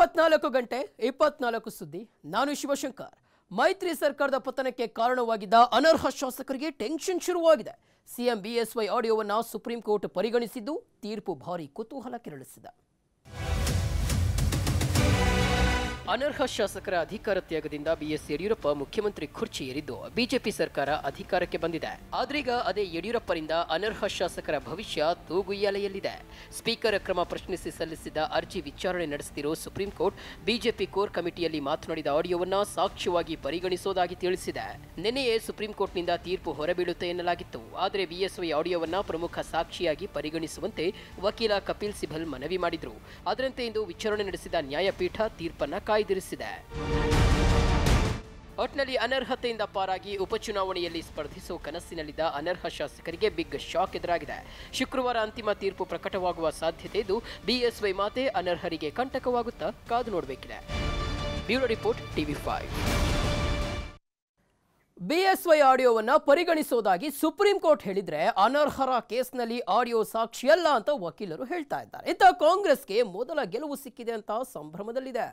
ಇಪ್ಪತ್ನಾಲ್ಕು ಗಂಟೆ ಇಪ್ಪತ್ನಾಲ್ಕು ಸುದ್ದಿ ನಾನು ಶಿವಶಂಕರ್ ಮೈತ್ರಿ ಸರ್ಕಾರದ ಪತನಕ್ಕೆ ಕಾರಣವಾಗಿದ್ದ ಅನರ್ಹ ಶಾಸಕರಿಗೆ ಟೆನ್ಷನ್ ಶುರುವಾಗಿದೆ ಸಿಎಂ ಬಿಎಸ್ವೈ ಆಡಿಯೋವನ್ನ ಸುಪ್ರೀಂ ಕೋರ್ಟ್ ಪರಿಗಣಿಸಿದ್ದು ತೀರ್ಪು ಭಾರಿ ಕುತೂಹಲ ಕೆರಳಿಸಿದೆ ಅನರ್ಹ ಶಾಸಕರ ಅಧಿಕಾರ ತ್ಯಾಗದಿಂದ ಬಿಎಸ್ ಯಡಿಯೂರಪ್ಪ ಮುಖ್ಯಮಂತ್ರಿ ಕುರ್ಚಿ ಏರಿದ್ದು ಬಿಜೆಪಿ ಸರ್ಕಾರ ಅಧಿಕಾರಕ್ಕೆ ಬಂದಿದೆ ಆದ್ರೀಗ ಅದೇ ಯಡಿಯೂರಪ್ಪರಿಂದ ಅನರ್ಹ ಶಾಸಕರ ಭವಿಷ್ಯ ತೂಗುಯ್ಯಾಲೆಯಲ್ಲಿದೆ ಸ್ಪೀಕರ್ ಕ್ರಮ ಪ್ರಶ್ನಿಸಿ ಸಲ್ಲಿಸಿದ್ದ ಅರ್ಜಿ ವಿಚಾರಣೆ ನಡೆಸುತ್ತಿರೋ ಸುಪ್ರೀಂ ಕೋರ್ಟ್ ಬಿಜೆಪಿ ಕೋರ್ ಕಮಿಟಿಯಲ್ಲಿ ಮಾತನಾಡಿದ ಆಡಿಯೋವನ್ನ ಸಾಕ್ಷ್ಯವಾಗಿ ಪರಿಗಣಿಸೋದಾಗಿ ತಿಳಿಸಿದೆ ನಿನ್ನೆಯೇ ಸುಪ್ರೀಂ ಕೋರ್ಟ್ನಿಂದ ತೀರ್ಪು ಹೊರಬೀಳುತ್ತೆ ಎನ್ನಲಾಗಿತ್ತು ಆದರೆ ಬಿಎಸ್ವೈ ಆಡಿಯೋವನ್ನ ಪ್ರಮುಖ ಸಾಕ್ಷಿಯಾಗಿ ಪರಿಗಣಿಸುವಂತೆ ವಕೀಲ ಕಪಿಲ್ ಸಿಬಲ್ ಮನವಿ ಮಾಡಿದ್ರು ಅದರಂತೆ ಇಂದು ವಿಚಾರಣೆ ನಡೆಸಿದ ನ್ಯಾಯಪೀಠ ತೀರ್ಪನ್ನ ಕಾಯ್ದಿರಿಸಿದೆ ಒಟ್ನಲ್ಲಿ ಅನರ್ಹತೆಯಿಂದ ಪಾರಾಗಿ ಉಪಚುನಾವಣೆಯಲ್ಲಿ ಸ್ಪರ್ಧಿಸುವ ಕನಸಿನಲ್ಲಿದ್ದ ಅನರ್ಹ ಶಾಸಕರಿಗೆ ಬಿಗ್ ಶಾಕ್ ಎದುರಾಗಿದೆ ಶುಕ್ರವಾರ ಅಂತಿಮ ತೀರ್ಪು ಪ್ರಕಟವಾಗುವ ಸಾಧ್ಯತೆ ಇದ್ದು ಬಿಎಸ್ವೈ ಮಾತೆ ಅನರ್ಹರಿಗೆ ಕಂಟಕವಾಗುತ್ತಾ ಕಾದು ನೋಡಬೇಕಿದೆ bureau report TV five BSY ಆಡಿಯೋವನ್ನ ಪರಿಗಣಿಸೋದಾಗಿ ಸುಪ್ರೀಂ ಕೋರ್ಟ್ ಹೇಳಿದ್ರೆ ಅನರ್ಹರ ಕೇಸ್ನಲ್ಲಿ ಆಡಿಯೋ ಸಾಕ್ಷಿಯಲ್ಲ ಅಂತ ವಕೀಲರು ಹೇಳ್ತಾ ಇದ್ದಾರೆ ಇತ್ತ ಕಾಂಗ್ರೆಸ್ಗೆ ಮೊದಲ ಗೆಲುವು ಸಿಕ್ಕಿದೆ ಅಂತ ಸಂಭ್ರಮದಲ್ಲಿದೆ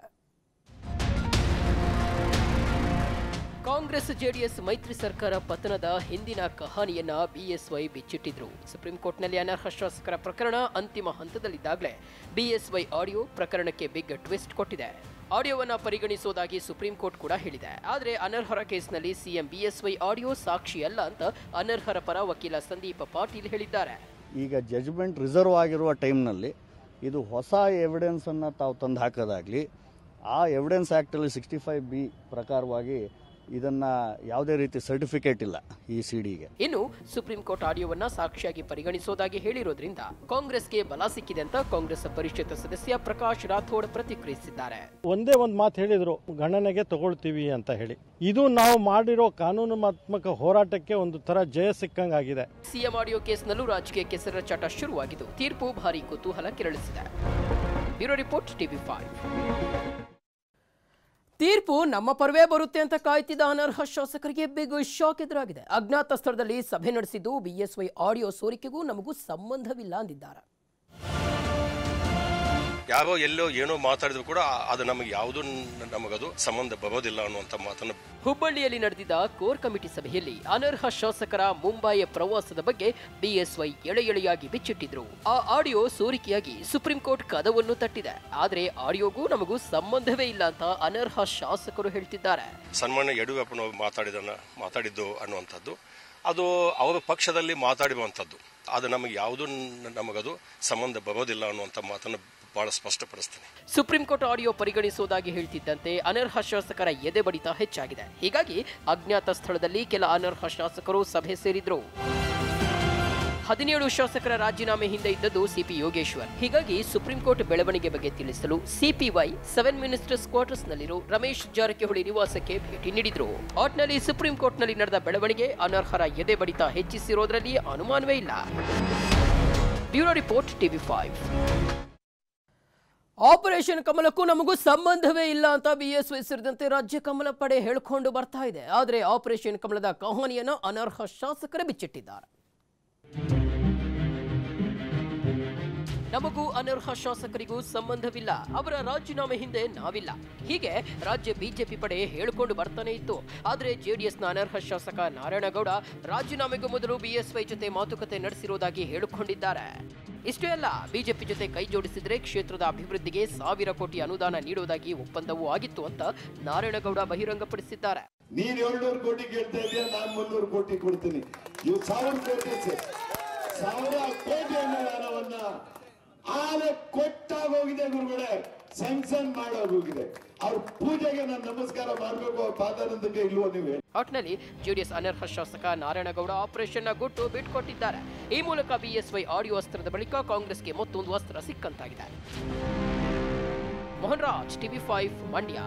ಕಾಂಗ್ರೆಸ್ ಜೆಡಿಎಸ್ ಮೈತ್ರಿ ಸರ್ಕಾರ ಪತನದ ಹಿಂದಿನ ಕಹಾನಿಯನ್ನ ಬಿಎಸ್ವೈ ಬಿಚ್ಚಿಟ್ಟಿದ್ರು ಸುಪ್ರೀಂ ಕೋರ್ಟ್ನಲ್ಲಿ ಅನರ್ಹ ಶಾಸಕರ ಪ್ರಕರಣ ಅಂತಿಮ ಹಂತದಲ್ಲಿದ್ದಾಗಲೇ ಬಿಎಸ್ವೈ ಆಡಿಯೋ ಪ್ರಕರಣಕ್ಕೆ ಬಿಗ್ ಟ್ವಿಸ್ಟ್ ಕೊಟ್ಟಿದೆ ಆಡಿಯೋವನ್ನ ಪರಿಗಣಿಸೋದಾಗಿ ಸುಪ್ರೀಂ ಕೋರ್ಟ್ ಕೂಡ ಹೇಳಿದೆ ಆದರೆ ಅನರ್ಹರ ಕೇಸ್ನಲ್ಲಿ ಸಿಎಂ ಬಿಎಸ್ವೈ ಆಡಿಯೋ ಸಾಕ್ಷಿಯಲ್ಲ ಅಂತ ಅನರ್ಹರ ಪರ ವಕೀಲ ಸಂದೀಪ ಪಾಟೀಲ್ ಹೇಳಿದ್ದಾರೆ ಈಗ ಜಜ್ಮೆಂಟ್ ರಿಸರ್ವ್ ಆಗಿರುವ ಟೈಮ್ನಲ್ಲಿ ಇದು ಹೊಸ ಎವಿಡೆನ್ಸನ್ನು ತಾವು ತಂದು ಹಾಕೋದಾಗಲಿ ಆ ಎವಿಡೆನ್ಸ್ ಆ್ಯಕ್ಟಲ್ಲಿ ಸಿಕ್ಸ್ಟಿ ಫೈವ್ ಬಿ ಪ್ರಕಾರವಾಗಿ ಇದನ್ನು ಯಾವುದೇ ರೀತಿ ಸರ್ಟಿಫಿಕೇಟ್ ಇಲ್ಲ ಈ ಸಿ ಡಿಗೆ ಇನ್ನು ಸುಪ್ರೀಂ ಕೋರ್ಟ್ ಆಡಿಯೋವನ್ನ ಸಾಕ್ಷಿಯಾಗಿ ಪರಿಗಣಿಸೋದಾಗಿ ಹೇಳಿರೋದ್ರಿಂದ ಕಾಂಗ್ರೆಸ್ಗೆ ಬಲ ಸಿಕ್ಕಿದೆ ಅಂತ ಕಾಂಗ್ರೆಸ್ ಪರಿಷತ್ ಸದಸ್ಯ ಪ್ರಕಾಶ್ ರಾಥೋಡ್ ಪ್ರತಿಕ್ರಿಯಿಸಿದ್ದಾರೆ ಒಂದೇ ಒಂದು ಮಾತು ಹೇಳಿದ್ರು ಗಣನೆಗೆ ತಗೊಳ್ತೀವಿ ಅಂತ ಹೇಳಿ ಇದು ನಾವು ಮಾಡಿರೋ ಕಾನೂನಾತ್ಮಕ ಹೋರಾಟಕ್ಕೆ ಒಂದು ತರ ಜಯ ಸಿಕ್ಕಂಗಾಗಿದೆ ಸಿಎಂ ಆಡಿಯೋ ಕೇಸ್ನಲ್ಲೂ ರಾಜಕೀಯ ಕೆಸರ ಚಾಟ ಶುರುವಾಗಿದ್ದು ತೀರ್ಪು ಭಾರಿ ಕುತೂಹಲ ಕೆರಳಿಸಿದೆ ಬ್ಯೂರೋ ರಿಪೋರ್ಟ್ ಟಿವಿ ಫೈವ್ ತೀರ್ಪು ನಮ್ಮ ಪರವೇ ಬರುತ್ತೆ ಅಂತ ಕಾಯ್ತಿದ್ದ ಅನರ್ಹ ಶಾಸಕರಿಗೆ ಬಿಗ್ ಶಾಕ್ ಎದುರಾಗಿದೆ ಅಜ್ಞಾತ ಸ್ಥಳದಲ್ಲಿ ಸಭೆ ನಡೆಸಿದ್ದು ಬಿಎಸ್ವೈ ಆಡಿಯೋ ಸೋರಿಕೆಗೂ ನಮಗೂ ಸಂಬಂಧವಿಲ್ಲ ಅಂದಿದ್ದಾರೆ ಯಾರೋ ಎಲ್ಲೋ ಏನೋ ಮಾತಾಡಿದ್ರು ಕೂಡ ಅದು ನಮಗೆ ಯಾವುದು ನಮಗದು ಸಂಬಂಧ ಬರೋದಿಲ್ಲ ಅನ್ನುವಂಥ ಮಾತನ್ನು ಹುಬ್ಬಳ್ಳಿಯಲ್ಲಿ ನಡೆದಿದ್ದ ಕೋರ್ ಕಮಿಟಿ ಸಭೆಯಲ್ಲಿ ಅನರ್ಹ ಶಾಸಕರ ಮುಂಬೈ ಪ್ರವಾಸದ ಬಗ್ಗೆ ಬಿಎಸ್ವೈ ಎಳೆ ಎಳೆಯಾಗಿ ಬಿಚ್ಚಿಟ್ಟಿದ್ರು ಆ ಆಡಿಯೋ ಸೋರಿಕೆಯಾಗಿ ಸುಪ್ರೀಂ ಕೋರ್ಟ್ ಕದವನ್ನು ತಟ್ಟಿದೆ ಆದರೆ ಆಡಿಯೋಗೂ ನಮಗೂ ಸಂಬಂಧವೇ ಇಲ್ಲ ಅಂತ ಅನರ್ಹ ಶಾಸಕರು ಹೇಳ್ತಿದ್ದಾರೆ ಸನ್ಮಾನ್ಯ ಯಡಿಯೂರಪ್ಪನವರು ಮಾತಾಡಿದನ್ನ ಮಾತಾಡಿದ್ದು ಅನ್ನುವಂಥದ್ದು ಅದು ಅವರ ಪಕ್ಷದಲ್ಲಿ ಮಾತಾಡುವಂಥದ್ದು ಅದು ನಮಗೆ ಯಾವುದು ನಮಗದು ಸಂಬಂಧ ಬರೋದಿಲ್ಲ ಅನ್ನುವಂಥ ಮಾತನ್ನು ಬಹಳ ಸ್ಪಷ್ಟಪಡಿಸ್ತೀನಿ ಸುಪ್ರೀಂ ಕೋರ್ಟ್ ಆಡಿಯೋ ಪರಿಗಣಿಸುವುದಾಗಿ ಹೇಳ್ತಿದ್ದಂತೆ ಅನರ್ಹ ಶಾಸಕರ ಎದೆ ಬಡಿತ ಹೆಚ್ಚಾಗಿದೆ ಹೀಗಾಗಿ ಅಜ್ಞಾತ ಸ್ಥಳದಲ್ಲಿ ಕೆಲ ಅನರ್ಹ ಶಾಸಕರು ಸಭೆ ಸೇರಿದ್ರು ಹದಿನೇಳು ಶಾಸಕರ ರಾಜೀನಾಮೆ ಹಿಂದೆ ಇದ್ದದ್ದು ಸಿಪಿ ಯೋಗೇಶ್ವರ್ ಹೀಗಾಗಿ ಸುಪ್ರೀಂ ಕೋರ್ಟ್ ಬೆಳವಣಿಗೆ ಬಗ್ಗೆ ತಿಳಿಸಲು ಸಿಪಿವೈ ಸೆವೆನ್ ಮಿನಿಸ್ಟರ್ಸ್ ಕ್ವಾರ್ಟರ್ಸ್ ನಲ್ಲಿರೋ ರಮೇಶ್ ಜಾರಕಿಹೊಳಿ ನಿವಾಸಕ್ಕೆ ಭೇಟಿ ನೀಡಿದ್ರು ಒಟ್ನಲ್ಲಿ ಸುಪ್ರೀಂ ಕೋರ್ಟ್ನಲ್ಲಿ ನಡೆದ ಬೆಳವಣಿಗೆ ಅನರ್ಹರ ಎದೆ ಬಡಿತ ಹೆಚ್ಚಿಸಿರೋದ್ರಲ್ಲಿ ಅನುಮಾನವೇ ಇಲ್ಲ bureau report TV five operation ಕಮಲಕ್ಕೂ ನಮಗೂ ಸಂಬಂಧವೇ ಇಲ್ಲ ಅಂತ ಬಿಎಸ್ವೈ ಸೇರಿದಂತೆ ರಾಜ್ಯ ಕಮಲ ಪಡೆ ಹೇಳ್ಕೊಂಡು ಬರ್ತಾ ಇದೆ ಆದರೆ ಆಪರೇಷನ್ ಕಮಲದ ಕಹಾನಿಯನ್ನು ಅನರ್ಹ ಶಾಸಕರೇ ಬಿಚ್ಚಿಟ್ಟಿದ್ದಾರೆ ನಮಗೂ ಅನರ್ಹ ಶಾಸಕರಿಗೂ ಸಂಬಂಧವಿಲ್ಲ ಅವರ ರಾಜೀನಾಮೆ ಹಿಂದೆ ನಾವಿಲ್ಲ ಹೀಗೆ ರಾಜ್ಯ ಬಿಜೆಪಿ ಪಡೆ ಹೇಳಿಕೊಂಡು ಬರ್ತಾನೆ ಇತ್ತು ಆದರೆ ಜೆಡಿಎಸ್ನ ಅನರ್ಹ ಶಾಸಕ ನಾರಾಯಣಗೌಡ ರಾಜೀನಾಮೆಗೂ ಮೊದಲು ಬಿಎಸ್ವೈ ಜೊತೆ ಮಾತುಕತೆ ನಡೆಸಿರುವುದಾಗಿ ಹೇಳಿಕೊಂಡಿದ್ದಾರೆ ಇಷ್ಟೇ ಅಲ್ಲ ಬಿಜೆಪಿ ಜೊತೆ ಕೈ ಜೋಡಿಸಿದ್ರೆ ಕ್ಷೇತ್ರದ ಅಭಿವೃದ್ಧಿಗೆ ಸಾವಿರ ಕೋಟಿ ಅನುದಾನ ನೀಡುವುದಾಗಿ ಒಪ್ಪಂದವೂ ಆಗಿತ್ತು ಅಂತ ನಾರಾಯಣಗೌಡ ಬಹಿರಂಗಪಡಿಸಿದ್ದಾರೆ ನೀನ್ ಏಳ್ನೂರು ಕೋಟಿ ಕೇಳ್ತಾ ಇದೀಯ ನಾನ್ ಮುನ್ನೂರು ಕೋಟಿ ಕೊಡ್ತೀನಿ ಇವು ಸಾವಿರ ಕೋಟಿ ಸರ್. ಸಾವಿರ ಕೋಟಿ ಅನುದಾನವನ್ನ ಆಲೆ ಕೊಟ್ಟಾಗೋಗಿದೆ ಗುರುಗಳೇ ಸ್ಯಾಂಕ್ಷನ್ ಮಾಡೋಗೋಗಿದೆ ಅವ್ರ ಪೂಜೆಗೆ ನಾನು ನಮಸ್ಕಾರ ಮಾಡ್ಬೇಕು ಅವ್ರ ಪಾದಾನಂದಕ್ಕೆ ಇಲ್ವೋ ನೀವು ಹೇಳಿ ಒಟ್ನಲ್ಲಿ ಜೆಡಿಎಸ್ ಅನರ್ಹ ಶಾಸಕ ನಾರಾಯಣಗೌಡ ಆಪರೇಷನ್ನ ಗುಟ್ಟು ಬಿಟ್ಕೊಟ್ಟಿದ್ದಾರೆ ಈ ಮೂಲಕ ಬಿಎಸ್ವೈ ಆಡಿಯೋ ಅಸ್ತ್ರದ ಬಳಿಕ ಕಾಂಗ್ರೆಸ್ಗೆ ಮತ್ತೊಂದು ಅಸ್ತ್ರ ಸಿಕ್ಕಂತಾಗಿದೆ Mohan Raj TV five Mandya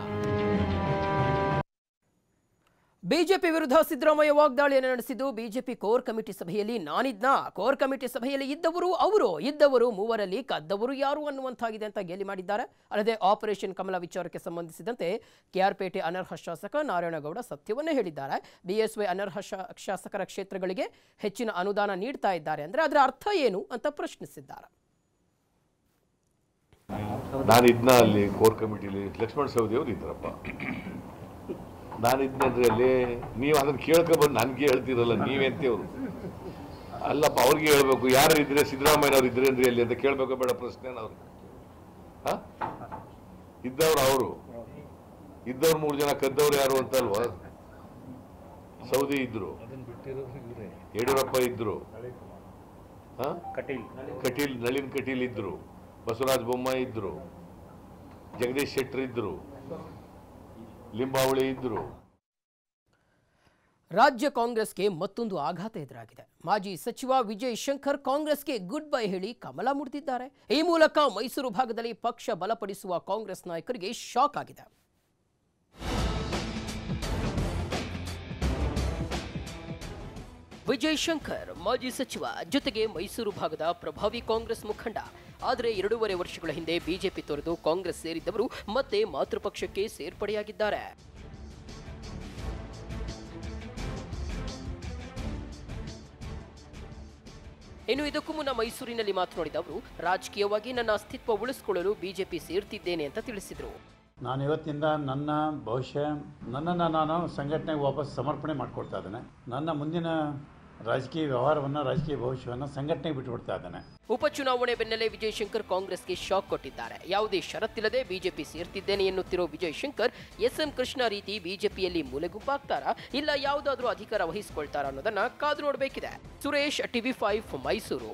BJP ವಿರುದ್ಧ ಸಿದ್ದರಾಮಯ್ಯ ವಾಗ್ದಾಳಿಯನ್ನು ನಡೆಸಿದ್ದು ಬಿಜೆಪಿ ಕೋರ್ ಕಮಿಟಿ ಸಭೆಯಲ್ಲಿ ನಾನಿದ್ನ ಕೋರ್ ಕಮಿಟಿ ಸಭೆಯಲ್ಲಿ ಇದ್ದವರು ಅವರು ಇದ್ದವರು ಮೂವರಲ್ಲಿ ಕದ್ದವರು ಯಾರು ಅನ್ನುವಂತಾಗಿದೆ ಅಂತ ಗೇಲಿ ಮಾಡಿದ್ದಾರೆ ಅಲ್ಲದೆ ಆಪರೇಷನ್ ಕಮಲ ವಿಚಾರಕ್ಕೆ ಸಂಬಂಧಿಸಿದಂತೆ ಕೆಆರ್ಪೇಟೆ ಅನರ್ಹ ಶಾಸಕ ನಾರಾಯಣಗೌಡ ಸತ್ಯವನ್ನೇ ಹೇಳಿದ್ದಾರೆ ಬಿಎಸ್ವೈ ಅನರ್ಹ ಶಾ- ಶಾಸಕರ ಕ್ಷೇತ್ರಗಳಿಗೆ ಹೆಚ್ಚಿನ ಅನುದಾನ ನೀಡ್ತಾ ಇದ್ದಾರೆ ಅಂದ್ರೆ ಅದರ ಅರ್ಥ ಏನು ಅಂತ ಪ್ರಶ್ನಿಸಿದ್ದಾರೆ ನಾನು ಇದ್ನ ಅಲ್ಲಿ ಕೋರ್ ಕಮಿಟಿಲಿ ಲಕ್ಷ್ಮಣ ಸವದಿ ಅವರು ಇದ್ರಪ್ಪ ನಾನು ಇದ್ನಂದ್ರೆ ಅಲ್ಲಿ ನೀವು ಅದನ್ನ ಕೇಳ್ಕೊಬಂದು ನನಗೆ ಹೇಳ್ತಿರಲ್ಲ ನೀವೆಂತೇವ್ರು ಅಲ್ಲಪ್ಪ ಅವ್ರಿಗೆ ಹೇಳ್ಬೇಕು ಯಾರು ಇದ್ರೆ ಸಿದ್ದರಾಮಯ್ಯನವ್ರು ಇದ್ರೇನ್ರಿ ಅಲ್ಲಿ ಅಂತ ಕೇಳ್ಬೇಕು ಬೇಡ ಪ್ರಶ್ನೆ ಅವ್ರು ಹಾ ಇದ್ದವ್ರು ಅವರು ಇದ್ದವ್ರು ಮೂರು ಜನ ಕದ್ದವ್ರು ಯಾರು ಅಂತಲ್ವಾ ಸೌದಿ ಇದ್ರು ಯಡಿಯೂರಪ್ಪ ಇದ್ರು ಹಾ ಕಟೀಲ್ ನಳಿನ್ ಕಟೀಲ್ ಇದ್ರು ಬಸವರಾಜ ಬೊಮ್ಮಾಯಿ ಇದ್ರು ಜಗದೀಶ್ ಶೆಟ್ಟರ್ ಇದ್ರು ಲಿಂಬಾವಳಿ ಇದ್ರು ರಾಜ್ಯ ಕಾಂಗ್ರೆಸ್ಗೆ ಮತ್ತೊಂದು ಆಘಾತ ಎದುರಾಗಿದೆ ಮಾಜಿ ಸಚಿವ ವಿಜಯ್ ಶಂಕರ್ ಕಾಂಗ್ರೆಸ್ಗೆ ಗುಡ್ ಬೈ ಹೇಳಿ ಕಮಲ ಮುಡಿದಿದ್ದಾರೆ ಈ ಮೂಲಕ ಮೈಸೂರು ಭಾಗದಲ್ಲಿ ಪಕ್ಷ ಬಲಪಡಿಸುವ ಕಾಂಗ್ರೆಸ್ ನಾಯಕರಿಗೆ ಶಾಕ್ ಆಗಿದೆ ವಿಜಯ್ ಶಂಕರ್ ಮಾಜಿ ಸಚಿವ ಜೊತೆಗೆ ಮೈಸೂರು ಭಾಗದ ಪ್ರಭಾವಿ ಕಾಂಗ್ರೆಸ್ ಮುಖಂಡ ಆದರೆ ಎರಡೂವರೆ ವರ್ಷಗಳ ಹಿಂದೆ ಬಿಜೆಪಿ ತೊರೆದು ಕಾಂಗ್ರೆಸ್ ಸೇರಿದ್ದವರು ಮತ್ತೆ ಮಾತೃಪಕ್ಷಕ್ಕೆ ಸೇರ್ಪಡೆಯಾಗಿದ್ದಾರೆ ಇನ್ನು ಇದಕ್ಕೂ ಮುನ್ನ ಮೈಸೂರಿನಲ್ಲಿ ಮಾತನಾಡಿದ ಅವರು ರಾಜಕೀಯವಾಗಿ ನನ್ನ ಅಸ್ತಿತ್ವ ಉಳಿಸಿಕೊಳ್ಳಲು ಬಿಜೆಪಿ ಸೇರ್ತಿದ್ದೇನೆ ಅಂತ ತಿಳಿಸಿದರು ನಾನು ಇವತ್ತಿಂದ ನನ್ನ ಭವಿಷ್ಯ ನನ್ನನ್ನು ನಾನು ಸಂಘಟನೆಗೆ ವಾಪಸ್ ಸಮರ್ಪಣೆ ಮಾಡಿಕೊಡ್ತಾ ಇದ್ದೇನೆ ನನ್ನ ಮುಂದಿನ ರಾಜಕೀಯ ವ್ಯವಹಾರವನ್ನು ರಾಜಕೀಯ ಭವಿಷ್ಯವನ್ನು ಸಂಘಟನೆಗೆ ಬಿಟ್ಟುಬಿಡ್ತಾ ಇದ್ದೇನೆ ಉಪಚುನಾವಣೆ ಬೆನ್ನಲ್ಲೇ ವಿಜಯ್ ಶಂಕರ್ ಕಾಂಗ್ರೆಸ್ಗೆ ಶಾಕ್ ಕೊಟ್ಟಿದ್ದಾರೆ ಯಾವುದೇ ಷರತ್ತಿಲ್ಲದೆ ಬಿಜೆಪಿ ಸೇರ್ತಿದ್ದೇನೆ ಎನ್ನುತ್ತಿರೋ ವಿಜಯ್ ಶಂಕರ್ ಎಸ್ಎಂ ಕೃಷ್ಣ ರೀತಿ ಬಿಜೆಪಿಯಲ್ಲಿ ಮೂಲೆಗುಂಪಾಗ್ತಾರಾ ಇಲ್ಲ ಯಾವುದಾದ್ರೂ ಅಧಿಕಾರ ವಹಿಸಿಕೊಳ್ತಾರಾ ಅನ್ನೋದನ್ನ ಕಾದು ನೋಡಬೇಕಿದೆ ಸುರೇಶ್ ಟಿವಿ ಫೈವ್ ಮೈಸೂರು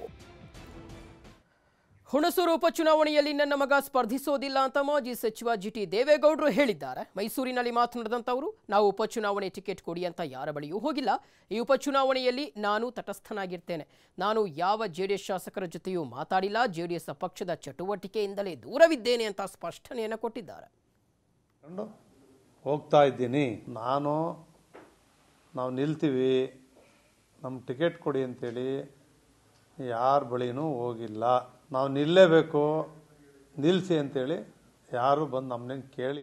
ಹುಣಸೂರು ಉಪಚುನಾವಣೆಯಲ್ಲಿ ನನ್ನ ಮಗ ಸ್ಪರ್ಧಿಸೋದಿಲ್ಲ ಅಂತ ಮಾಜಿ ಸಚಿವ ಜಿಟಿ ದೇವೇಗೌಡರು ಹೇಳಿದ್ದಾರೆ ಮೈಸೂರಿನಲ್ಲಿ ಮಾತನಾಡಿದಂಥವರು ನಾವು ಉಪಚುನಾವಣೆ ಟಿಕೆಟ್ ಕೊಡಿ ಅಂತ ಯಾರ ಬಳಿಯೂ ಹೋಗಿಲ್ಲ ಈ ಉಪಚುನಾವಣೆಯಲ್ಲಿ ನಾನು ತಟಸ್ಥನಾಗಿರ್ತೇನೆ ನಾನು ಯಾವ ಜೆಡಿಎಸ್ ಶಾಸಕರ ಜೊತೆಯೂ ಮಾತಾಡಿಲ್ಲ ಜೆಡಿಎಸ್ ಪಕ್ಷದ ಚಟುವಟಿಕೆಯಿಂದಲೇ ದೂರವಿದ್ದೇನೆ ಅಂತ ಸ್ಪಷ್ಟನೆಯನ್ನು ಕೊಟ್ಟಿದ್ದಾರೆ ಕೊಂಡು ಹೋಗ್ತಾ ಇದ್ದೀನಿ ನಾನು ನಾವು ನಿಲ್ತೀವಿ ನಮ್ಮ ಟಿಕೆಟ್ ಕೊಡಿ ಅಂತೇಳಿ ಯಾರ ಬಳಿನೂ ಹೋಗಿಲ್ಲ ನಾವು ನಿಲ್ಲೇಬೇಕು ನಿಲ್ಲಿಸಿ ಅಂತೇಳಿ ಯಾರು ಬಂದು ನಮ್ಮನ್ನ ಕೇಳಿ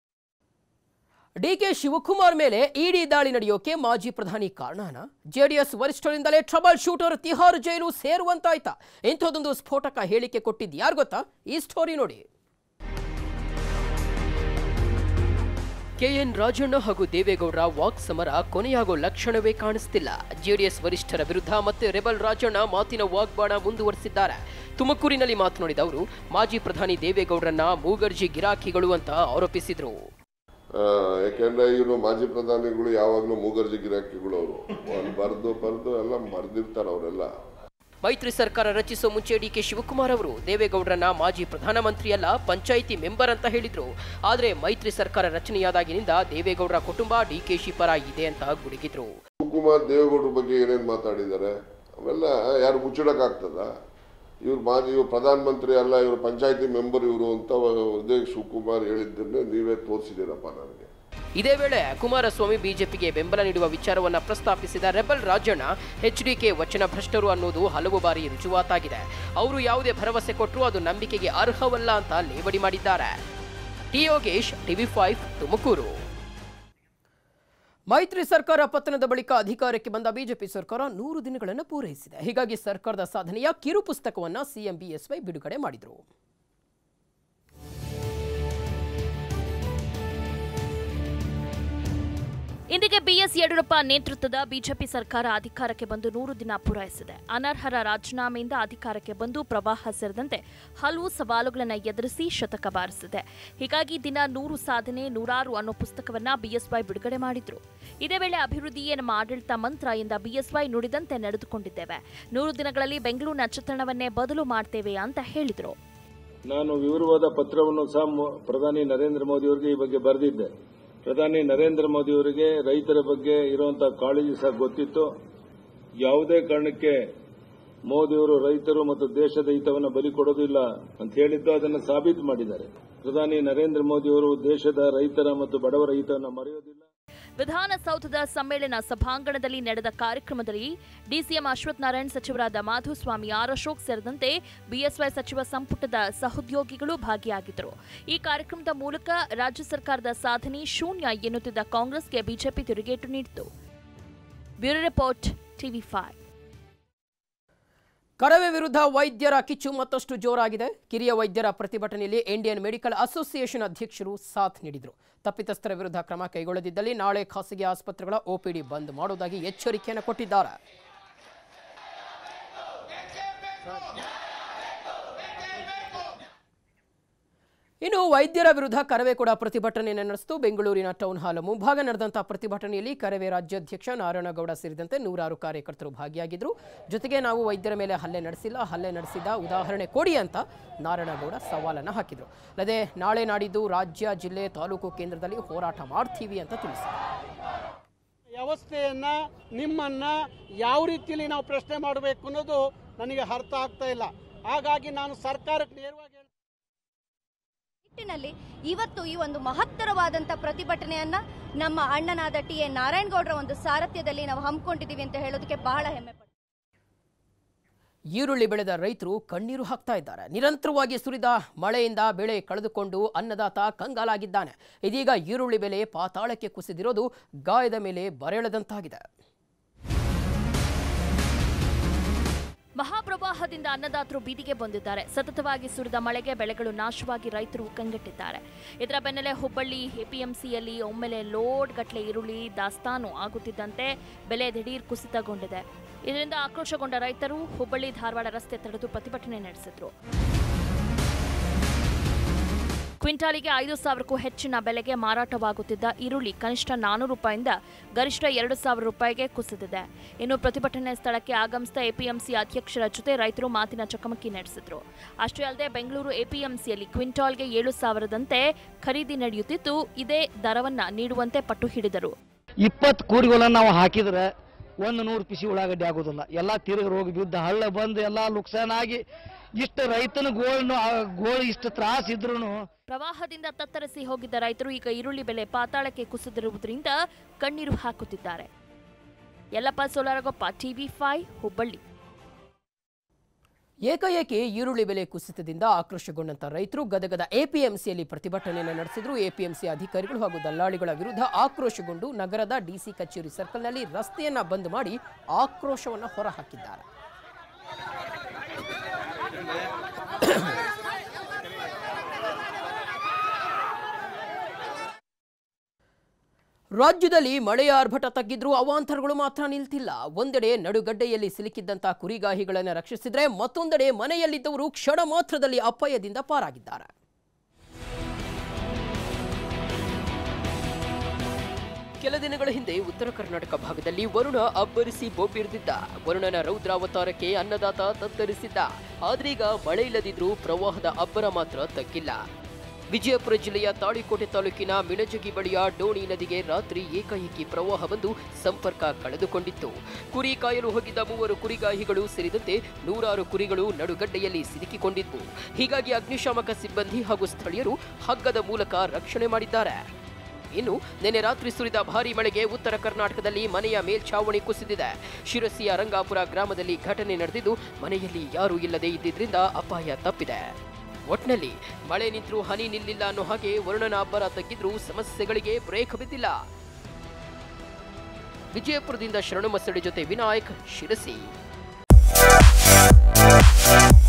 ಡಿಕೆ ಶಿವಕುಮಾರ್ ಮೇಲೆ ಇಡಿ ದಾಳಿ ನಡೆಯೋಕೆ ಮಾಜಿ ಪ್ರಧಾನಿ ಕಾರಣನ ಜೆಡಿಎಸ್ ವರಿಷ್ಠರಿಂದಲೇ ಟ್ರಬಲ್ ಶೂಟರ್ ತಿಹಾರ್ ಜೈಲು ಸೇರುವಂತಾಯ್ತಾ ಇಂಥದ್ದೊಂದು ಸ್ಫೋಟಕ ಹೇಳಿಕೆ ಕೊಟ್ಟಿದ್ದು ಯಾರು ಗೊತ್ತಾ ಈ ಸ್ಟೋರಿ ನೋಡಿ ಕೆಎನ್ ರಾಜಣ್ಣ ಹಾಗೂ ದೇವೇಗೌಡರ ವಾಕ್ ಸಮರ ಕೊನೆಯಾಗೋ ಲಕ್ಷಣವೇ ಕಾಣಿಸ್ತಿಲ್ಲ ಜೆಡಿಎಸ್ ವರಿಷ್ಠರ ವಿರುದ್ಧ ಮತ್ತೆ ರೆಬಲ್ ರಾಜಣ್ಣ ಮಾತಿನ ವಾಗ್ಬಾಣ ಮುಂದುವರೆಸಿದ್ದಾರೆ ತುಮಕೂರಿನಲ್ಲಿ ಮಾತನಾಡಿದ ಅವರು ಮಾಜಿ ಪ್ರಧಾನಿ ದೇವೇಗೌಡರನ್ನ ಮೂಗರ್ಜಿ ಗಿರಾಕಿಗಳು ಅಂತ ಆರೋಪಿಸಿದ್ರು ಆ, ಯಾಕೆಂದ್ರೆ ಇವರು ಮಾಜಿ ಪ್ರಧಾನಿಗಳು ಯಾವಾಗಲೂ ಮೂಗರ್ಜಿ ಗಿರಾಕಿಗಳು ಅವರು ಅಲ್ಲಿ ಬರೆದು ಬರೆದು ಎಲ್ಲ ಮರೆದಿರ್ತಾರೆ ಅವರೆಲ್ಲ ಮೈತ್ರಿ ಸರ್ಕಾರ ರಚಿಸೋ ಮುಂಚೆ ಡಿಕೆ ಶಿವಕುಮಾರ್ ಅವರು ದೇವೇಗೌಡರನ್ನ ಮಾಜಿ ಪ್ರಧಾನಮಂತ್ರಿಯಲ್ಲ ಪಂಚಾಯಿತಿ ಮೆಂಬರ್ ಅಂತ ಹೇಳಿದ್ರು ಆದ್ರೆ ಮೈತ್ರಿ ಸರ್ಕಾರ ರಚನೆಯಾದಾಗಿನಿಂದ ದೇವೇಗೌಡರ ಕುಟುಂಬ ಡಿಕೆಶಿ ಪರ ಇದೆ ಅಂತ ಗುಡುಗಿದ್ರು ಶಿವಕುಮಾರ್ ದೇವೇಗೌಡರ ಬಗ್ಗೆ ಏನೇನು ಮಾತಾಡಿದ್ದಾರೆ ಅವೆಲ್ಲ ಯಾರು ಮುಚ್ಚಿಡಕ್ಕಾಗ್ತದ ಇವ್ರು ಮಾಜಿ ಇವ್ರು ಪ್ರಧಾನಮಂತ್ರಿ ಅಲ್ಲ ಇವರು ಪಂಚಾಯತಿ ಮೆಂಬರ್ ಇವರು ಅಂತ ಉದಯ ಶಿವಕುಮಾರ್ ಹೇಳಿದ್ದನ್ನೇ ನೀವೇ ತೋರಿಸಿದ್ದೀರಪ್ಪ ನನಗೆ ಇದೇ ವೇಳೆ ಕುಮಾರಸ್ವಾಮಿ ಬಿಜೆಪಿಗೆ ಬೆಂಬಲ ನೀಡುವ ವಿಚಾರವನ್ನ ಪ್ರಸ್ತಾಪಿಸಿದ ರೆಬಲ್ ರಾಜಣ್ಣ ಎಚ್ಡಿಕೆ ವಚನ ಭ್ರಷ್ಟರು ಅನ್ನೋದು ಹಲವು ಬಾರಿ ರುಜುವಾತಾಗಿದೆ ಅವರು ಯಾವುದೇ ಭರವಸೆ ಕೊಟ್ಟರು ಅದು ನಂಬಿಕೆಗೆ ಅರ್ಹವಲ್ಲ ಅಂತ ಲೇವಡಿ ಮಾಡಿದ್ದಾರೆ T Yogesh TV five Tumakuru ಮೈತ್ರಿ ಸರ್ಕಾರ ಪತನದ ಬಳಿಕ ಅಧಿಕಾರಕ್ಕೆ ಬಂದ ಬಿಜೆಪಿ ಸರ್ಕಾರ ನೂರು ದಿನಗಳನ್ನು ಪೂರೈಸಿದೆ ಹೀಗಾಗಿ ಸರ್ಕಾರದ ಸಾಧನೆಯ ಕಿರು ಪುಸ್ತಕವನ್ನ ಸಿಎಂ ಬಿಎಸ್ವೈ ಬಿಡುಗಡೆ ಮಾಡಿದರು ಇಂದಿಗೆ ಬಿಎಸ್ ಯಡಿಯೂರಪ್ಪ ನೇತೃತ್ವದ ಬಿಜೆಪಿ ಸರ್ಕಾರ ಅಧಿಕಾರಕ್ಕೆ ಬಂದು ನೂರು ದಿನ ಪೂರೈಸಿದೆ ಅನರ್ಹರ ರಾಜೀನಾಮೆಯಿಂದ ಅಧಿಕಾರಕ್ಕೆ ಬಂದು ಪ್ರವಾಹ ಸೇರಿದಂತೆ ಹಲವು ಸವಾಲುಗಳನ್ನು ಎದುರಿಸಿ ಶತಕ ಬಾರಿಸಿದೆ ಹೀಗಾಗಿ ದಿನ ನೂರು ಸಾಧನೆ ನೂರಾರು ಅನ್ನೋ ಪುಸ್ತಕವನ್ನ ಬಿಎಸ್ವೈ ಬಿಡುಗಡೆ ಮಾಡಿದ್ರು ಇದೇ ವೇಳೆ ಅಭಿವೃದ್ಧಿಯೇ ನಮ್ಮ ಆಡಳಿತ ಮಂತ್ರ ಎಂದ ಬಿಎಸ್ವೈ ನುಡಿದಂತೆ ನಡೆದುಕೊಂಡಿದ್ದೇವೆ ನೂರು ದಿನಗಳಲ್ಲಿ ಬೆಂಗಳೂರಿನ ಚಿತ್ರಣವನ್ನೇ ಬದಲು ಮಾಡ್ತೇವೆ ಅಂತ ಹೇಳಿದರು ನಾನು ವಿವರವಾದ ಪತ್ರವನ್ನು ಸಹ ಮೊ- ಪ್ರಧಾನಿ ನರೇಂದ್ರ ಮೋದಿ ಅವರಿಗೆ ಈ ಬಗ್ಗೆ ಬರೆದಿದ್ದೆ ಪ್ರಧಾನಿ ನರೇಂದ್ರ ಮೋದಿ ಅವರಿಗೆ ರೈತರ ಬಗ್ಗೆ ಇರುವಂತಹ ಕಾಳಜಿ ಸಹ ಗೊತ್ತಿತ್ತು ಯಾವುದೇ ಕಾರಣಕ್ಕೆ ಮೋದಿಯವರು ರೈತರು ಮತ್ತು ದೇಶದ ಹಿತವನ್ನು ಬಲಿ ಕೊಡೋದಿಲ್ಲ ಅಂತ ಹೇಳಿದ್ದು ಅದನ್ನು ಸಾಬೀತು ಮಾಡಿದ್ದಾರೆ ಪ್ರಧಾನಿ ನರೇಂದ್ರ ಮೋದಿ ಅವರು ದೇಶದ ರೈತರ ಮತ್ತು ಬಡವರ ಹಿತವನ್ನು ಮರೆಯೋದಿಲ್ಲ ವಿಧಾನಸೌಧದ ಸಮ್ಮೇಳನ ಸಭಾಂಗಣದಲ್ಲಿ ನಡೆದ ಕಾರ್ಯಕ್ರಮದಲ್ಲಿ ಡಿಸಿಎಂ ಅಶ್ವಥ್ ನಾರಾಯಣ್ ಸಚಿವರಾದ ಮಾಧುಸ್ವಾಮಿ ಆರ್ ಅಶೋಕ್ ಸೇರಿದಂತೆ ಬಿಎಸ್ವೈ ಸಚಿವ ಸಂಪುಟದ ಸಹೋದ್ಯೋಗಿಗಳು ಭಾಗಿಯಾಗಿದ್ದರು ಈ ಕಾರ್ಯಕ್ರಮದ ಮೂಲಕ ರಾಜ್ಯ ಸರ್ಕಾರದ ಸಾಧನೆ ಶೂನ್ಯ ಎನ್ನುತ್ತಿದ್ದ ಕಾಂಗ್ರೆಸ್ಗೆ ಬಿಜೆಪಿ ತಿರುಗೇಟು ನೀಡಿತು bureau report TV five Karave ವಿರುದ್ಧ ವೈದ್ಯರ ಕಿಚ್ಚು ಮತ್ತಷ್ಟು ಜೋರಾಗಿದೆ ಕಿರಿಯ ವೈದ್ಯರ ಪ್ರತಿಭಟನೆಯಲ್ಲಿ ಇಂಡಿಯನ್ ಮೆಡಿಕಲ್ ಅಸೋಸಿಯೇಷನ್ ಅಧ್ಯಕ್ಷರು ಸಾಥ್ ನೀಡಿದರು ತಪ್ಪಿತಸ್ಥರ ವಿರುದ್ಧ ಕ್ರಮ ಕೈಗೊಳ್ಳದಿದ್ದಲ್ಲಿ ನಾಳೆ ಖಾಸಗಿ ಆಸ್ಪತ್ರೆಗಳ ಒಪಿಡಿ ಬಂದ್ ಮಾಡುವುದಾಗಿ ಎಚ್ಚರಿಕೆಯನ್ನು ಕೊಟ್ಟಿದ್ದಾರೆ ಇನ್ನು ವೈದ್ಯರ ವಿರುದ್ಧ ಕರವೇ ಕೂಡ ಪ್ರತಿಭಟನೆಯನ್ನು ನಡೆಸಿತು ಬೆಂಗಳೂರಿನ ಟೌನ್ ಹಾಲ್ ಮುಂಭಾಗ ನಡೆದಂತಹ ಪ್ರತಿಭಟನೆಯಲ್ಲಿ ಕರವೇ ರಾಜ್ಯಾಧ್ಯಕ್ಷ ನಾರಾಯಣಗೌಡ ಸೇರಿದಂತೆ ನೂರಾರು ಕಾರ್ಯಕರ್ತರು ಭಾಗಿಯಾಗಿದ್ದರು ಜೊತೆಗೆ ನಾವು ವೈದ್ಯರ ಮೇಲೆ ಹಲ್ಲೆ ನಡೆಸಿಲ್ಲ ಹಲ್ಲೆ ನಡೆಸಿದ ಉದಾಹರಣೆ ಕೊಡಿ ಅಂತ ನಾರಾಯಣಗೌಡ ಸವಾಲನ್ನು ಹಾಕಿದರು ಅಲ್ಲದೆ ನಾಳೆ ನಾಡಿದ್ದು ರಾಜ್ಯ ಜಿಲ್ಲೆ ತಾಲೂಕು ಕೇಂದ್ರದಲ್ಲಿ ಹೋರಾಟ ಮಾಡ್ತೀವಿ ಅಂತ ತಿಳಿಸಿದರು ವ್ಯವಸ್ಥೆಯನ್ನ ನಿಮ್ಮನ್ನ ಯಾವ ರೀತಿಯಲ್ಲಿ ನಾವು ಪ್ರಶ್ನೆ ಮಾಡಬೇಕು ಅನ್ನೋದು ನನಗೆ ಅರ್ಥ ಆಗ್ತಾ ಇಲ್ಲ ಹಾಗಾಗಿ ನಾನು ಸರ್ಕಾರಕ್ಕೆ ನೇರವಾಗಿ ಹೇಳ್ತೀನಿ. ನಿಟ್ಟಿನಲ್ಲಿ ಇವತ್ತು ಈ ಒಂದು ಮಹತ್ತರವಾದಂತ ಪ್ರತಿಭಟನೆಯನ್ನ ನಮ್ಮ ಅಣ್ಣನಾದ ಟಿ ಎನ್ ನಾರಾಯಣಗೌಡರ ಒಂದು ಸಾರಥ್ಯದಲ್ಲಿ ನಾವು ಹಮ್ಮಿಕೊಂಡಿದ್ದೀವಿ ಅಂತ ಹೇಳೋದಕ್ಕೆ ಬಹಳ ಹೆಮ್ಮೆ ಪಡ್ತೀನಿ. ಈರುಳ್ಳಿ ಬೆಳೆದ ರೈತರು ಕಣ್ಣೀರು ಹಾಕ್ತಾ ಇದ್ದಾರೆ ನಿರಂತರವಾಗಿ ಸುರಿದ ಮಳೆಯಿಂದ ಬೆಳೆ ಕಳೆದುಕೊಂಡು ಅನ್ನದಾತ ಕಂಗಾಲಾಗಿದ್ದಾನೆ ಇದೀಗ ಈರುಳ್ಳಿ ಬೆಲೆ ಪಾತಾಳಕ್ಕೆ ಕುಸಿದಿರೋದು ಗಾಯದ ಮೇಲೆ ಬರೆಳೆದಂತಾಗಿದೆ ಮಹಾಪ್ರವಾಹದಿಂದ ಅನ್ನದಾತರು ಬೀದಿಗೆ ಬಂದಿದ್ದಾರೆ ಸತತವಾಗಿ ಸುರಿದ ಮಳೆಗೆ ಬೆಳೆಗಳು ನಾಶವಾಗಿ ರೈತರು ಕಂಗೆಟ್ಟಿದ್ದಾರೆ ಇದರ ಬೆನ್ನಲ್ಲೇ ಹುಬ್ಬಳ್ಳಿ ಎಪಿಎಂಸಿಯಲ್ಲಿ ಒಮ್ಮೆಲೆ ಲೋಡ್ ಗಟ್ಟಲೆ ಈರುಳ್ಳಿ ದಾಸ್ತಾನು ಆಗುತ್ತಿದ್ದಂತೆ ಬೆಲೆ ದಿಢೀರ್ ಕುಸಿತಗೊಂಡಿದೆ ಇದರಿಂದ ಆಕ್ರೋಶಗೊಂಡ ರೈತರು ಹುಬ್ಬಳ್ಳಿ ಧಾರವಾಡ ರಸ್ತೆ ತಡೆದು ಪ್ರತಿಭಟನೆ ನಡೆಸಿದ್ರು ಕ್ವಿಂಟಾಲಿಗೆ ಐದು ಸಾವಿರಕ್ಕೂ ಹೆಚ್ಚಿನ ಬೆಲೆಗೆ ಮಾರಾಟವಾಗುತ್ತಿದ್ದ ಈರುಳ್ಳಿ ಕನಿಷ್ಠ ನಾನೂರು ರೂಪಾಯಿಂದ ಗರಿಷ್ಠ ಎರಡು ಸಾವಿರ ರೂಪಾಯಿಗೆ ಕುಸಿದಿದೆ ಇನ್ನು ಪ್ರತಿಭಟನೆ ಸ್ಥಳಕ್ಕೆ ಆಗಮಿಸಿದ ಎಪಿಎಂಸಿ ಅಧ್ಯಕ್ಷರ ಜೊತೆ ರೈತರು ಮಾತಿನ ಚಕಮಕಿ ನಡೆಸಿದ್ರು ಅಷ್ಟೇ ಅಲ್ಲದೆ ಬೆಂಗಳೂರು ಎಪಿಎಂಸಿಯಲ್ಲಿ ಕ್ವಿಂಟಾಲ್ಗೆ ಏಳು ಸಾವಿರದಂತೆ ಖರೀದಿ ನಡೆಯುತ್ತಿದ್ದು ಇದೇ ದರವನ್ನ ನೀಡುವಂತೆ ಪಟ್ಟು ಹಿಡಿದರು ಇಪ್ಪತ್ತು ಕೂರಿಗಳನ್ನು ನಾವು ಹಾಕಿದ್ರೆ ಒಂದು ನೂರು ಪಿಸಿ ಉಳ್ಳಾಗಡ್ಡಿ ಆಗೋದಿಲ್ಲ ಎಲ್ಲ ತಿರುಗಿ ರೋಗ ಬಿದ್ದು ಹಳ್ಳ ಬಂದು ಎಲ್ಲ ಲುಕ್ಸಾನ್ ಆಗಿ ಇಷ್ಟು ರೈತನ ಗೋಳ್ನು ಗೋಳು ಇಷ್ಟು ತ್ರಾಸ ಇದ್ರು ಪ್ರವಾಹದಿಂದ ತತ್ತರಿಸಿ ಹೋಗಿದ್ದ ರೈತರು ಈಗ ಈರುಳ್ಳಿ ಬೆಲೆ ಪಾತಾಳಕ್ಕೆ ಕುಸಿದಿರುವುದರಿಂದ ಕಣ್ಣೀರು ಹಾಕುತ್ತಿದ್ದಾರೆ ಯಲ್ಲಪ್ಪ ಸೋಲಾರಗೊಪ್ಪ ಟಿವಿ ಫೈ ಹುಬ್ಬಳ್ಳಿ ಏಕಾಏಕಿ ಈರುಳ್ಳಿ ಬೆಲೆ ಕುಸಿತದಿಂದ ಆಕ್ರೋಶಗೊಂಡಂತ ರೈತರು ಗದಗದ ಎಪಿಎಂಸಿಯಲ್ಲಿ ಪ್ರತಿಭಟನೆಯನ್ನು ನಡೆಸಿದ್ರು ಎಪಿಎಂಸಿ ಅಧಿಕಾರಿಗಳು ಹಾಗೂ ದಲ್ಲಾಳಿಗಳ ವಿರುದ್ಧ ಆಕ್ರೋಶಗೊಂಡು ನಗರದ ಡಿಸಿ ಕಚೇರಿ ಸರ್ಕಲ್ನಲ್ಲಿ ರಸ್ತೆಯನ್ನ ಬಂದ್ ಮಾಡಿ ಆಕ್ರೋಶವನ್ನು ಹೊರಹಾಕಿದ್ದಾರೆ ರಾಜ್ಯದಲ್ಲಿ ಮಳೆಯ ಆರ್ಭಟ ತಗ್ಗಿದ್ರೂ ಅವಾಂತರಗಳು ಮಾತ್ರ ನಿಲ್ತಿಲ್ಲ ಒಂದೆಡೆ ನಡುಗಡ್ಡೆಯಲ್ಲಿ ಸಿಲುಕಿದ್ದಂತ ಕುರಿಗಾಹಿಗಳನ್ನು ರಕ್ಷಿಸಿದ್ರೆ ಮತ್ತೊಂದೆಡೆ ಮನೆಯಲ್ಲಿದ್ದವರು ಕ್ಷಣ ಮಾತ್ರದಲ್ಲಿ ಅಪಾಯದಿಂದ ಪಾರಾಗಿದ್ದಾರೆ ಕೆಲ ದಿನಗಳ ಹಿಂದೆ ಉತ್ತರ ಕರ್ನಾಟಕ ಭಾಗದಲ್ಲಿ ವರುಣ ಅಬ್ಬರಿಸಿ ಬೊಬ್ಬಿರಿದಿದ್ದ ವರುಣನ ರೌದ್ರಾವತಾರಕ್ಕೆ ಅನ್ನದಾತ ತತ್ತರಿಸಿದ್ದ ಆದ್ರೀಗ ಮಳೆ ಇಲ್ಲದಿದ್ರೂ ಪ್ರವಾಹದ ಅಬ್ಬರ ಮಾತ್ರ ತಗ್ಗಿಲ್ಲ ವಿಜಯಪುರ ಜಿಲ್ಲೆಯ ತಾಳಿಕೋಟೆ ತಾಲೂಕಿನ ಮಿಣಜಗಿ ಬಳಿಯ ಡೋಣಿ ನದಿಗೆ ರಾತ್ರಿ ಏಕಾಏಕಿ ಪ್ರವಾಹ ಬಂದು ಸಂಪರ್ಕ ಕಳೆದುಕೊಂಡಿತ್ತು ಕುರಿ ಕಾಯಲು ಹೋಗಿದ್ದ ಮೂವರು ಕುರಿಗಾಹಿಗಳು ಸೇರಿದಂತೆ ನೂರಾರು ಕುರಿಗಳು ನಡುಗಡ್ಡೆಯಲ್ಲಿ ಸಿಲುಕಿಕೊಂಡಿದ್ವು ಹೀಗಾಗಿ ಅಗ್ನಿಶಾಮಕ ಸಿಬ್ಬಂದಿ ಹಾಗೂ ಸ್ಥಳೀಯರು ಹಗ್ಗದ ಮೂಲಕ ರಕ್ಷಣೆ ಮಾಡಿದ್ದಾರೆ ಇನ್ನು ನಿನ್ನೆ ರಾತ್ರಿ ಸುರಿದ ಭಾರೀ ಮಳೆಗೆ ಉತ್ತರ ಕರ್ನಾಟಕದಲ್ಲಿ ಮನೆಯ ಮೇಲ್ಛಾವಣಿ ಕುಸಿದಿದೆ ಶಿರಸಿಯ ರಂಗಾಪುರ ಗ್ರಾಮದಲ್ಲಿ ಘಟನೆ ನಡೆದಿದ್ದು ಮನೆಯಲ್ಲಿ ಯಾರೂ ಇಲ್ಲದೆ ಇದ್ದಿದ್ರಿಂದ ಅಪಾಯ ತಪ್ಪಿದೆ ಒಟ್ನಲ್ಲಿ ಮಳೆ ನಿಂತರೂ ಹನಿ ನಿಲ್ಲಿಲ್ಲ ಅನ್ನೋ ಹಾಗೆ ವರುಣನ ಅಬ್ಬರ ತಗ್ಗಿದ್ರೂ ಸಮಸ್ಯೆಗಳಿಗೆ ಬ್ರೇಕ್ ಬಿದ್ದಿಲ್ಲ ವಿಜಯಪುರದಿಂದ ಶರಣು ಮಸಡಿ ಜೊತೆ ವಿನಾಯಕ್ ಶಿರಸಿ